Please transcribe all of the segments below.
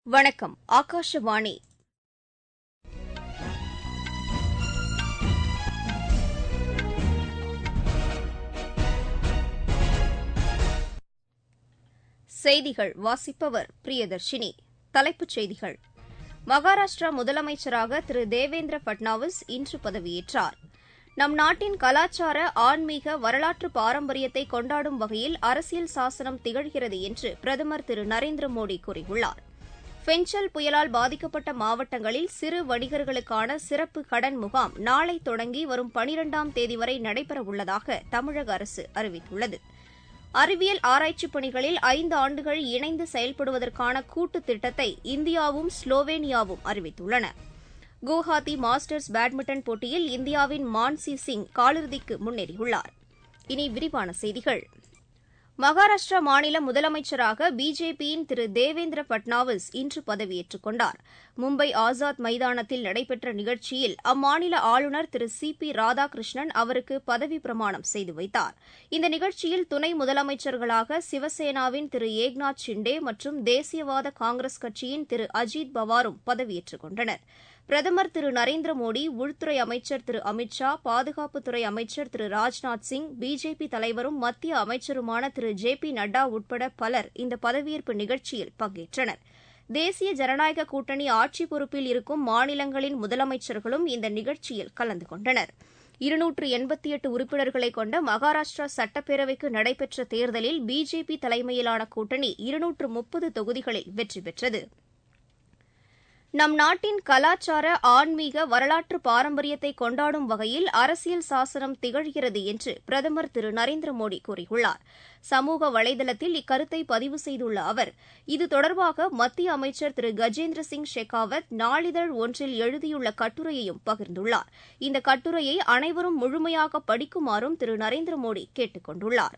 வணக்கம் ஆகாஷவாணி செய்திகள் வாசிப்பவர் பிரியதர்ஷினி தலைப்புச் செய்திகள் மகாராஷ்டிரா முதலமைச்சராக திரு தேவேந்திர பட்னாவிஸ் இன்று பதவியேற்றார் நம் நாட்டின் கலாச்சார ஆன்மீக வரலாற்று பாரம்பரியத்தை கொண்டாடும் வகையில் அரசியல் சாசனம் திகழ்கிறது என்று பிரதமர் திரு நரேந்திர மோடி கூறியுள்ளார் ஃபெஞ்சல் புயலால் பாதிக்கப்பட்ட மாவட்டங்களில் சிறு வணிகர்களுக்கான சிறப்பு கடன் முகாம் நாளை தொடங்கி வரும் பனிரெண்டாம் தேதி வரை நடைபெறவுள்ளதாக தமிழக அரசு அறிவித்துள்ளது அறிவியல் ஆராய்ச்சிப் பணிகளில் ஐந்து ஆண்டுகள் இணைந்து செயல்படுவதற்கான கூட்டுத் திட்டத்தை இந்தியாவும் ஸ்லோவேனியாவும் அறிவித்துள்ளன குவஹாத்தி மாஸ்டர்ஸ் பேட்மிண்டன் போட்டியில் இந்தியாவின் மான்சி சிங் காலிறுதிக்கு முன்னேறியுள்ளார் இனி விரிவான செய்திகள் மகாராஷ்டிரா மாநில முதலமைச்சராக பிஜேபியின் திரு தேவேந்திர பட்னாவிஸ் இன்று பதவியேற்றுக் கொண்டார் மும்பை ஆசாத் மைதானத்தில் நடைபெற்ற நிகழ்ச்சியில் அம்மாநில ஆளுநர் திரு சி பி ராதாகிருஷ்ணன் அவருக்கு பதவிப் பிரமாணம் செய்து வைத்தார் இந்த நிகழ்ச்சியில் துணை முதலமைச்சர்களாக சிவசேனாவின் திரு ஏக்நாத் ஷிண்டே மற்றும் தேசியவாத காங்கிரஸ் கட்சியின் திரு அஜித் பவாரும் பதவியேற்றுக் கொண்டனர் பிரதமர் திரு நரேந்திர மோடி உள்துறை அமைச்சர் திரு அமித் ஷா பாதுகாப்புத்துறை அமைச்சர் திரு ராஜ்நாத் சிங் பிஜேபி தலைவரும் மத்திய அமைச்சருமான திரு ஜே பி நட்டா உட்பட பலர் இந்த பதவியேற்பு நிகழ்ச்சியில் பங்கேற்றனர் தேசிய ஜனநாயக கூட்டணி ஆட்சி பொறுப்பில் இருக்கும் மாநிலங்களின் முதலமைச்சர்களும் இந்த நிகழ்ச்சியில் கலந்து கொண்டனர் இருநூற்று எண்பத்தி எட்டு உறுப்பினர்களை கொண்ட மகாராஷ்டிரா சட்டப்பேரவைக்கு நடைபெற்ற தேர்தலில் பிஜேபி தலைமையிலான கூட்டணி இருநூற்று முப்பது தொகுதிகளில் வெற்றி பெற்றது நம் நாட்டின் கலாச்சார ஆன்மீக வரலாற்று பாரம்பரியத்தை கொண்டாடும் வகையில் அரசியல் சாசனம் திகழ்கிறது என்று பிரதமர் திரு நரேந்திர மோடி கூறியுள்ளார் சமூக வலைதளத்தில் இக்கருத்தை பதிவு செய்துள்ள அவர் இது தொடர்பாக மத்திய அமைச்சர் திரு கஜேந்திர சிங் ஷெகாவத் நாளிதழ் ஒன்றில் எழுதியுள்ள கட்டுரையையும் பகிர்ந்துள்ளார் இந்த கட்டுரையை அனைவரும் முழுமையாக படிக்குமாறும் திரு நரேந்திர மோடி கேட்டுக் கொண்டுள்ளாா்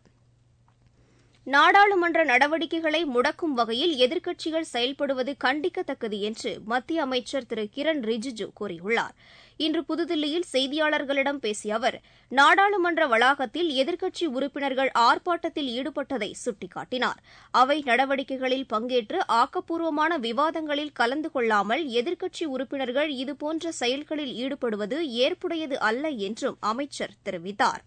நாடாளுமன்ற நடவடிக்கைகளை முடக்கும் வகையில் எதிர்க்கட்சிகள் செயல்படுவது கண்டிக்கத்தக்கது என்று மத்திய அமைச்சர் திரு கிரண் ரிஜிஜு கூறியுள்ளார் இன்று புதுதில்லியில் செய்தியாளர்களிடம் பேசிய அவர் நாடாளுமன்ற வளாகத்தில் எதிர்க்கட்சி உறுப்பினர்கள் ஆர்ப்பாட்டத்தில் ஈடுபட்டதை சுட்டிக்காட்டினார் அவை நடவடிக்கைகளில் பங்கேற்று ஆக்கப்பூர்வமான விவாதங்களில் கலந்து கொள்ளாமல் எதிர்க்கட்சி உறுப்பினர்கள் இதுபோன்ற செயல்களில் ஈடுபடுவது ஏற்புடையது அல்ல என்றும் அமைச்சர் தெரிவித்தார்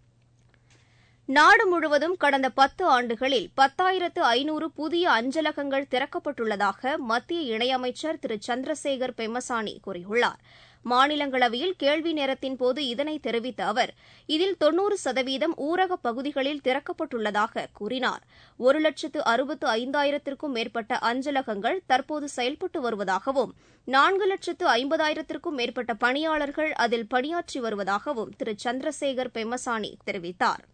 நாடு முழுவதும் கடந்த பத்து ஆண்டுகளில் பத்தாயிரத்து ஐநூறு புதிய அஞ்சலகங்கள் திறக்கப்பட்டுள்ளதாக மத்திய இணையமைச்சர் திரு சந்திரசேகர் பெம்மசானி கூறியுள்ளார் மாநிலங்களவையில் கேள்வி நேரத்தின்போது இதனை தெரிவித்த அவர் இதில் தொன்னூறு சதவீதம் ஊரகப் பகுதிகளில் திறக்கப்பட்டுள்ளதாக கூறினார் ஒரு லட்சத்து அறுபத்து ஐந்தாயிரத்திற்கும் மேற்பட்ட அஞ்சலகங்கள் தற்போது செயல்பட்டு வருவதாகவும் நான்கு லட்சத்து ஐம்பதாயிரத்திற்கும் மேற்பட்ட பணியாளர்கள் அதில் பணியாற்றி வருவதாகவும் திரு சந்திரசேகர் பெம்மசானி தெரிவித்தார்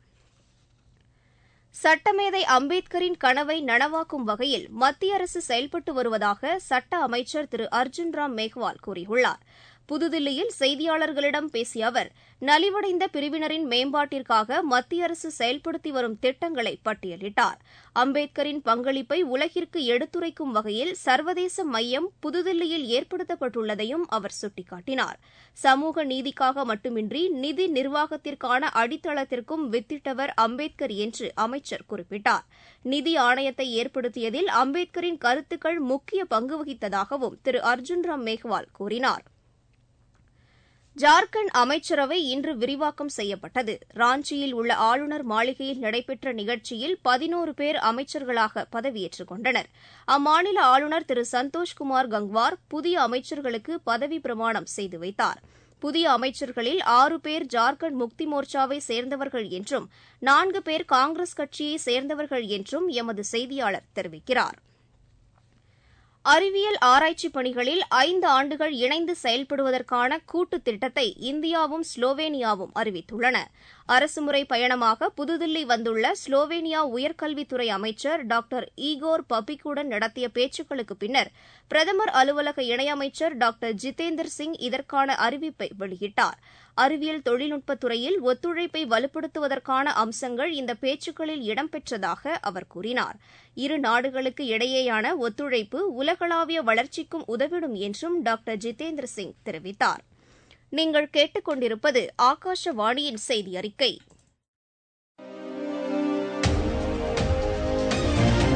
சட்டமேதை அம்பேத்கரின் கனவை நனவாக்கும் வகையில் மத்திய அரசு செயல்பட்டு வருவதாக சட்ட அமைச்சர் திரு அர்ஜுன் ராம் மேக்வால் கூறியுள்ளார் புதுதில்லியில் செய்தியாளர்களிடம் பேசிய அவர் நலிவடைந்த பிரிவினரின் மேம்பாட்டிற்காக மத்திய அரசு செயல்படுத்தி வரும் திட்டங்களை பட்டியலிட்டார் அம்பேத்கரின் பங்களிப்பை உலகிற்கு எடுத்துரைக்கும் வகையில் சர்வதேச மையம் புதுதில்லியில் ஏற்படுத்தப்பட்டுள்ளதையும் அவர் சுட்டிக்காட்டினார் சமூக நீதிக்காக மட்டுமின்றி நிதி நிர்வாகத்திற்கான அடித்தளத்திற்கும் வித்திட்டவர் அம்பேத்கர் என்று அமைச்சர் குறிப்பிட்டார் நிதி ஆணையத்தை ஏற்படுத்தியதில் அம்பேத்கரின் கருத்துக்கள் முக்கிய பங்கு வகித்ததாகவும் திரு அர்ஜுன் ராம் மேக்வால் கூறினார் ஜார்க்கண்ட் அமைச்சரவை இன்று விரிவாக்கம் செய்யப்பட்டது ராஞ்சியில் உள்ள ஆளுநர் மாளிகையில் நடைபெற்ற நிகழ்ச்சியில் பதினோரு பேர் அமைச்சர்களாக பதவியேற்றுக் கொண்டனர் அம்மாநில ஆளுநர் திரு சந்தோஷ்குமார் கங்வார் புதிய அமைச்சர்களுக்கு பதவி பிரமாணம் செய்து வைத்தார் புதிய அமைச்சர்களில் ஆறு பேர் ஜார்க்கண்ட் முக்தி மோர்ச்சாவை சேர்ந்தவர்கள் என்றும் நான்கு பேர் காங்கிரஸ் கட்சியை சேர்ந்தவர்கள் என்றும் எமது செய்தியாளர் தெரிவிக்கிறார் அறிவியல் ஆராய்ச்சிப் பணிகளில் ஐந்து ஆண்டுகள் இணைந்து செயல்படுவதற்கான கூட்டுத் திட்டத்தை இந்தியாவும் ஸ்லோவேனியாவும் அறிவித்துள்ளன அரசுமுறை பயணமாக புதுதில்லி வந்துள்ள ஸ்லோவேனியா உயர்கல்வித்துறை அமைச்சர் டாக்டர் ஈகோர் பபிக்குடன் நடத்திய பேச்சுக்களுக்கு பின்னர் பிரதமர் அலுவலக இணையமைச்சர் டாக்டர் ஜிதேந்தர் சிங் இதற்கான அறிவிப்பை வெளியிட்டார் அறிவியல் தொழில்நுட்பத் துறையில் ஒத்துழைப்பை வலுப்படுத்துவதற்கான அம்சங்கள் இந்த பேச்சுக்களில் இடம்பெற்றதாக அவர் கூறினார் இரு நாடுகளுக்கு இடையேயான ஒத்துழைப்பு உலகளாவிய வளர்ச்சிக்கும் உதவிடும் என்றும் டாக்டர் ஜிதேந்திர சிங் தெரிவித்தார் நீங்கள் கேட்டுக்கொண்டிருப்பது ஆகாஷவாணியின் செய்தி அறிக்கை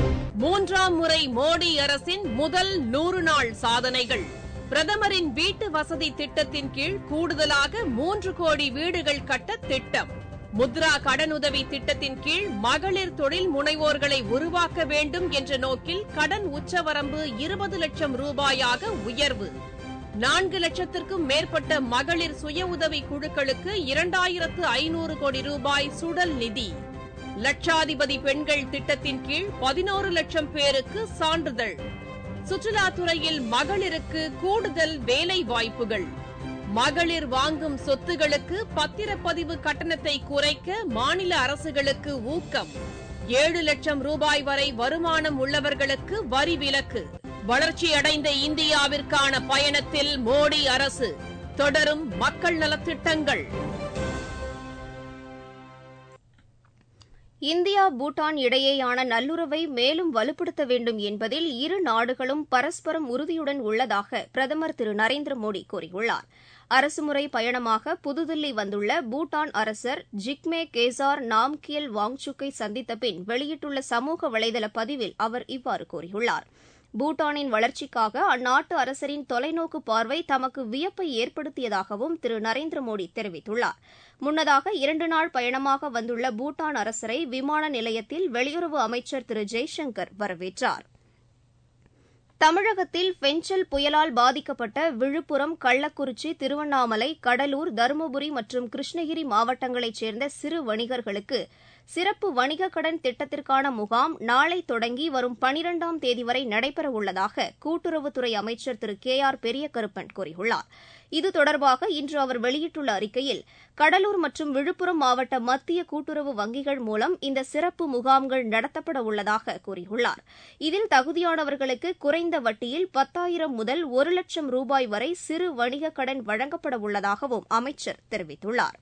மூன்றாம் முறை மோடி அரசின் முதல் நூறு நாள் சாதனைகள் பிரதமரின் வீட்டு வசதி திட்டத்தின் கீழ் கூடுதலாக மூன்று கோடி வீடுகள் கட்ட திட்டம் முத்ரா கடனுதவி திட்டத்தின் கீழ் மகளிர் தொழில் முனைவோர்களை உருவாக்க வேண்டும் என்ற நோக்கில் கடன் உச்சவரம்பு இருபது லட்சம் ரூபாயாக உயர்வு நான்கு லட்சத்திற்கும் மேற்பட்ட மகளிர் சுய உதவி குழுக்களுக்கு இரண்டாயிரத்து ஐநூறு கோடி ரூபாய் சுடல் நிதி லட்சாதிபதி பெண்கள் திட்டத்தின் கீழ் பதினோரு லட்சம் பேருக்கு சான்றிதழ் சுற்றுலாத்துறையில் மகளிருக்கு கூடுதல் வேலை வாய்ப்புகள் மகளிர் வாங்கும் சொத்துகளுக்கு பத்திரப்பதிவு கட்டணத்தை குறைக்க மாநில அரசுகளுக்கு ஊக்கம் ஏழு லட்சம் ரூபாய் வரை வருமானம் உள்ளவர்களுக்கு வரி விலக்கு வளர்ச்சியடைந்த இந்தியாவிற்கான பயணத்தில் மோடி அரசு தொடரும் மக்கள் நலத்திட்டங்கள் இந்தியா பூட்டான் இடையேயான நல்லுறவை மேலும் வலுப்படுத்த வேண்டும் என்பதில் இரு நாடுகளும் பரஸ்பரம் உறுதியுடன் உள்ளதாக பிரதமர் திரு நரேந்திர மோடி கூறியுள்ளார் அரசுமுறை பயணமாக புதுதில்லி வந்துள்ள பூட்டான் அரசர் ஜிக்மே கேசார் நாம்கியல் வாங்சுக்கை சந்தித்த பின் வெளியிட்டுள்ள சமூக வலைதள பதிவில் அவர் இவ்வாறு கூறியுள்ளார் பூட்டானின் வளர்ச்சிக்காக அந்நாட்டு அரசரின் தொலைநோக்கு பார்வை தமக்கு வியப்பை ஏற்படுத்தியதாகவும் திரு நரேந்திர மோடி தெரிவித்துள்ளார் முன்னதாக இரண்டு நாள் பயணமாக வந்துள்ள பூட்டான் அரசரை விமான நிலையத்தில் வெளியுறவு அமைச்சர் திரு ஜெய்சங்கர் வரவேற்றார் தமிழகத்தில் பெஞ்சல் புயலால் பாதிக்கப்பட்ட விழுப்புரம் கள்ளக்குறிச்சி திருவண்ணாமலை கடலூர் தருமபுரி மற்றும் கிருஷ்ணகிரி மாவட்டங்களைச் சேர்ந்த சிறு வணிகர்களுக்கு சிறப்பு வணிக கடன் திட்டத்திற்கான முகாம் நாளை தொடங்கி வரும் பனிரெண்டாம் தேதி வரை நடைபெறவுள்ளதாக கூட்டுறவுத்துறை அமைச்சர் திரு கே ஆர் பெரியகருப்பன் கூறியுள்ளார் இது தொடர்பாக இன்று அவர் வெளியிட்டுள்ள அறிக்கையில் கடலூர் மற்றும் விழுப்புரம் மாவட்ட மத்திய கூட்டுறவு வங்கிகள் மூலம் இந்த சிறப்பு முகாம்கள் நடத்தப்பட உள்ளதாக கூறியுள்ளார் இதில் தகுதியானவர்களுக்கு குறைந்த வட்டியில் பத்தாயிரம் முதல் ஒரு லட்சம் ரூபாய் வரை சிறு வணிக கடன் வழங்கப்பட உள்ளதாகவும் அமைச்சர் தெரிவித்துள்ளார்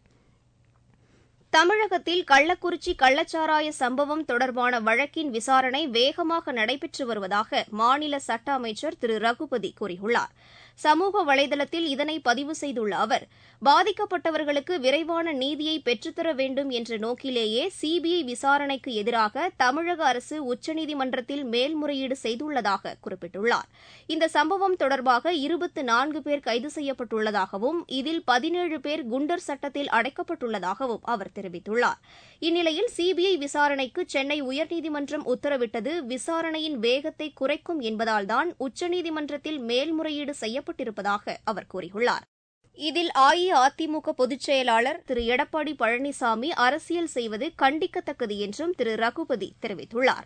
தமிழகத்தில் கள்ளக்குறிச்சி கள்ளச்சாராய சம்பவம் தொடர்பான வழக்கின் விசாரணை வேகமாக நடைபெற்று வருவதாக மாநில சட்ட அமைச்சர் திரு ரகுபதி கூறியுள்ளார் சமூக வலைதளத்தில் இதனை பதிவு செய்துள்ள அவர் பாதிக்கப்பட்டவர்களுக்கு விரைவான நீதியை பெற்றுத்தர வேண்டும் என்ற நோக்கிலேயே சிபிஐ விசாரணைக்கு எதிராக தமிழக அரசு உச்சநீதிமன்றத்தில் மேல்முறையீடு செய்துள்ளதாக குறிப்பிட்டுள்ளார் இந்த சம்பவம் தொடர்பாக இருபத்து நான்கு பேர் கைது செய்யப்பட்டுள்ளதாகவும் இதில் பதினேழு பேர் குண்டர் சட்டத்தில் அடைக்கப்பட்டுள்ளதாகவும் அவர் தெரிவித்துள்ளார் இந்நிலையில் சிபிஐ விசாரணைக்கு சென்னை உயர்நீதிமன்றம் உத்தரவிட்டது விசாரணையின் வேகத்தை குறைக்கும் என்பதால்தான் உச்சநீதிமன்றத்தில் மேல்முறையீடு செய்யப்பட்டிருப்பதாக அவர் கூறியுள்ளார் இதில் அஇஅதிமுக பொதுச் செயலாளர் திரு எடப்பாடி பழனிசாமி அரசியல் செய்வது கண்டிக்கத்தக்கது என்றும் திரு ரகுபதி தெரிவித்துள்ளார்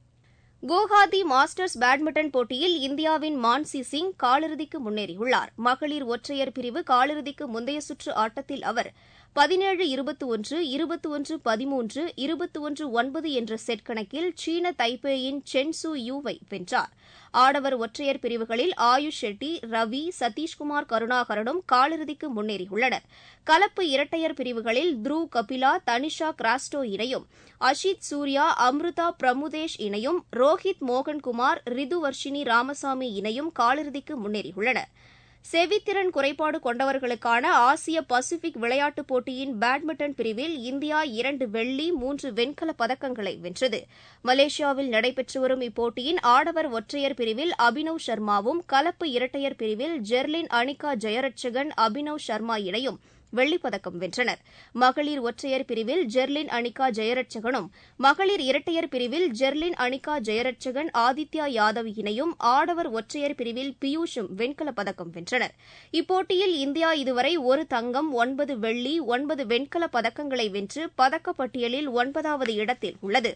குவஹாத்தி மாஸ்டர்ஸ் பேட்மிண்டன் போட்டியில் இந்தியாவின் மான்சி சிங் காலிறுதிக்கு முன்னேறியுள்ளார் மகளிர் ஒற்றையர் பிரிவு காலிறுதிக்கு முந்தைய சுற்று ஆட்டத்தில் அவர் பதினேழு இருபத்தி ஒன்று இருபத்தி ஒன்று பதிமூன்று இருபத்தி ஒன்று ஒன்பது என்ற செட் கணக்கில் சீன தைப்பேயின் சென் சு யூவை வென்றார் ஆடவர் ஒற்றையர் பிரிவுகளில் ஆயுஷ் ஷெட்டி ரவி சதீஷ்குமார் கருணாகரனும் காலிறுதிக்கு முன்னேறியுள்ளனர் கலப்பு இரட்டையர் பிரிவுகளில் த்ருவ் கபிலா தனிஷா கிராஸ்டோ இணையும் அஷித் சூர்யா அம்ருதா பிரமுதேஷ் இணையும் ரோஹித் மோகன்குமார் ரிதுவர்ஷினி ராமசாமி இணையும் காலிறுதிக்கு முன்னேறியுள்ளனா் செவித்திறன் குறைபாடு கொண்டவர்களுக்கான ஆசிய பசிபிக் விளையாட்டுப் போட்டியின் பேட்மிண்டன் பிரிவில் இந்தியா இரண்டு வெள்ளி மூன்று வெண்கலப் பதக்கங்களை வென்றது மலேசியாவில் நடைபெற்று வரும் இப்போட்டியின் ஆடவர் ஒற்றையர் பிரிவில் அபினவ் சர்மாவும் கலப்பு இரட்டையர் பிரிவில் ஜெர்லின் அனிகா ஜெயரட்சகன் அபினவ் சர்மா இணையும் வெள்ளிப்பதக்கம் வென்றனர் மகளிர் ஒற்றையர் பிரிவில் ஜெர்லின் அனிகா ஜெயரட்சகனும் மகளிர் இரட்டையர் பிரிவில் ஜெர்லின் அனிகா ஜெயரட்சகன் ஆதித்யா யாதவ் இணையும் ஆடவர் ஒற்றையர் பிரிவில் பியூஷும் வெண்கலப் பதக்கம் வென்றனர் இப்போட்டியில் இந்தியா இதுவரை ஒரு தங்கம் ஒன்பது வெள்ளி ஒன்பது வெண்கலப் பதக்கங்களை வென்று பதக்கப்பட்டியலில் ஒன்பதாவது இடத்தில் உள்ளது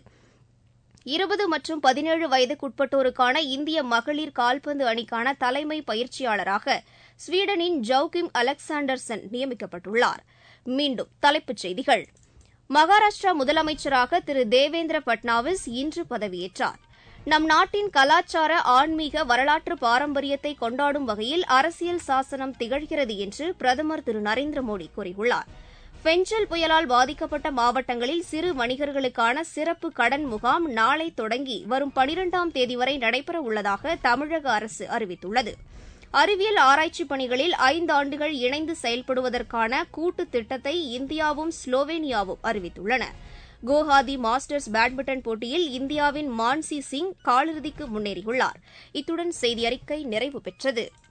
இருபது மற்றும் பதினேழு வயதுக்குட்பட்டோருக்கான இந்திய மகளிர் கால்பந்து அணிக்கான தலைமை பயிற்சியாளராக ஸ்வீடனின் ஜவுகிம் அலெக்சாண்டர்சன் நியமிக்கப்பட்டுள்ளார் மீண்டும் தலைப்புச் செய்திகள் மகாராஷ்டிரா முதலமைச்சராக திரு தேவேந்திர பட்னாவிஸ் இன்று பதவியேற்றார் நம் நாட்டின் கலாச்சார ஆன்மீக வரலாற்று பாரம்பரியத்தை கொண்டாடும் வகையில் அரசியல் சாசனம் திகழ்கிறது என்று பிரதமர் திரு நரேந்திர மோடி கூறியுள்ளார் பெஞ்சல் புயலால் பாதிக்கப்பட்ட மாவட்டங்களில் சிறு வணிகர்களுக்கான சிறப்பு கடன் முகாம் நாளை தொடங்கி வரும் பனிரெண்டாம் தேதி வரை நடைபெற உள்ளதாக தமிழக அரசு அறிவித்துள்ளது அறிவியல் ஆராய்ச்சிப் பணிகளில் ஐந்து ஆண்டுகள் இணைந்து செயல்படுவதற்கான கூட்டு திட்டத்தை இந்தியாவும் ஸ்லோவேனியாவும் அறிவித்துள்ளன குவஹாத்தி மாஸ்டர்ஸ் பேட்மிண்டன் போட்டியில் இந்தியாவின் மான்சி சிங் காலிறுதிக்கு முன்னேறியுள்ளார் இத்துடன் செய்தி அறிக்கை நிறைவு பெற்றது